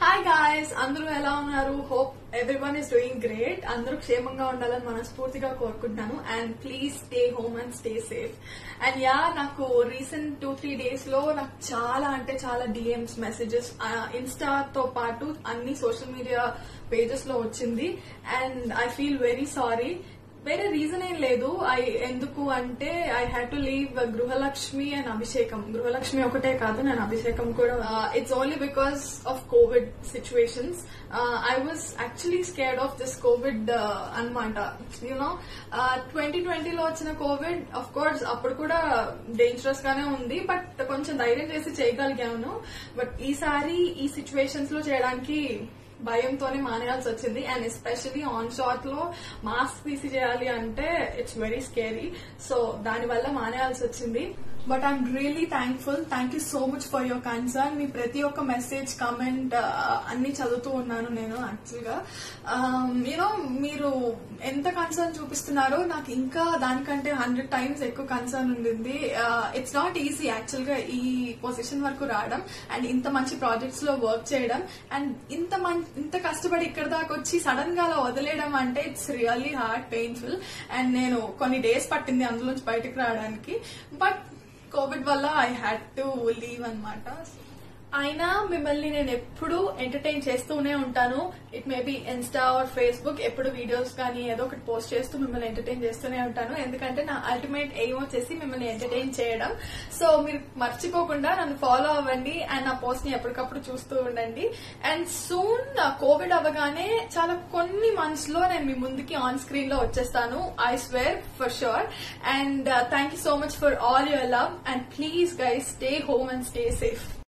hi guys అందరూ ఎలా ఉన్నారు hope everyone is doing great అందరూ క్షేమంగా ఉండాలని మనస్ఫూర్తిగా కోరుకుంటున్నాను and please stay home and stay safe and yeah నాకు రీసెంట్ టూ త్రీ డేస్ లో నాకు చాలా అంటే చాలా డిఎమ్స్ మెసేజెస్ ఇన్స్టాతో పాటు అన్ని సోషల్ మీడియా పేజెస్ లో వచ్చింది and I feel very sorry వేరే రీజన్ ఏం లేదు ఐ ఎందుకు అంటే I had to leave Gruhalakshmi and Abhishekam Gruhalakshmi ఒకటే కాదు నేను అభిషేకం కూడా it's only because of covid situations I was actually scared of this covid అనమాట యూనో ట్వంటీ ట్వంటీలో వచ్చిన కోవిడ్ అఫ్ కోర్స్ అప్పుడు కూడా డేంజరస్ గానే ఉంది బట్ కొంచెం ధైర్యం చేసి చేయగలిగాను బట్ ఈసారి ఈ సిచ్యువేషన్స్ లో చేయడానికి భయంతోనే మానేయాల్సి వచ్చింది అండ్ ఎస్పెషలీ ఆన్ షాట్ లో మాస్క్ తీసి చేయాలి అంటే ఇట్స్ వెరీ స్కేరీ సో దానివల్ల మానేయాల్సి వచ్చింది but I'm really thankful thank you so much for your concern మీ ప్రతి ఒక్క మెసేజ్ కమెంట్ అన్ని చదువుతూ ఉన్నాను నేను యాక్చువల్ గా యూనో మీరు ఎంత కన్సర్న్ చూపిస్తున్నారో నాకు ఇంకా దానికంటే హండ్రెడ్ టైమ్స్ ఎక్కువ కన్సర్న్ ఉండింది ఇట్స్ నాట్ ఈజీ యాక్చువల్ గా ఈ పొజిషన్ వరకు రావడం అండ్ ఇంత మంచి ప్రాజెక్ట్స్ లో వర్క్ చేయడం అండ్ ఇంత మం- ఇంత కష్టపడి ఇక్కడ దాకా వచ్చి సడన్ గా అలా వదిలేయడం అంటే it's really hard painful and నేను కొన్ని డేస్ పట్టింది అందులోంచి బయటకు రావడానికి బట్ కోవిడ్ వల్ల ఐ హ్యాడ్ టు లీవ్ అనమాట అయినా మిమ్మల్ని నేను ఎప్పుడు ఎంటర్టైన్ చేస్తూనే ఉంటాను it may be insta or Facebook ఎప్పుడు వీడియోస్ కానీ ఏదో ఒకటి పోస్ట్ చేస్తూ మిమ్మల్ని ఎంటర్టైన్ చేస్తూనే ఉంటాను ఎందుకంటే నా అల్టిమేట్ ఎయిమ్ వచ్చేసి మిమ్మల్ని ఎంటర్టైన్ చేయడం సో మీరు మర్చిపోకుండా నన్ను ఫాలో అవ్వండి అండ్ నా పోస్ట్ ని ఎప్పటికప్పుడు చూస్తూ ఉండండి అండ్ సూన్ కోవిడ్ అవ్వగానే చాలా కొన్ని మంత్స్ లో నేను మీ ముందుకి ఆన్ స్క్రీన్ లో వచ్చేస్తాను I swear for sure and thank you so much for all your love and please guys stay home and stay safe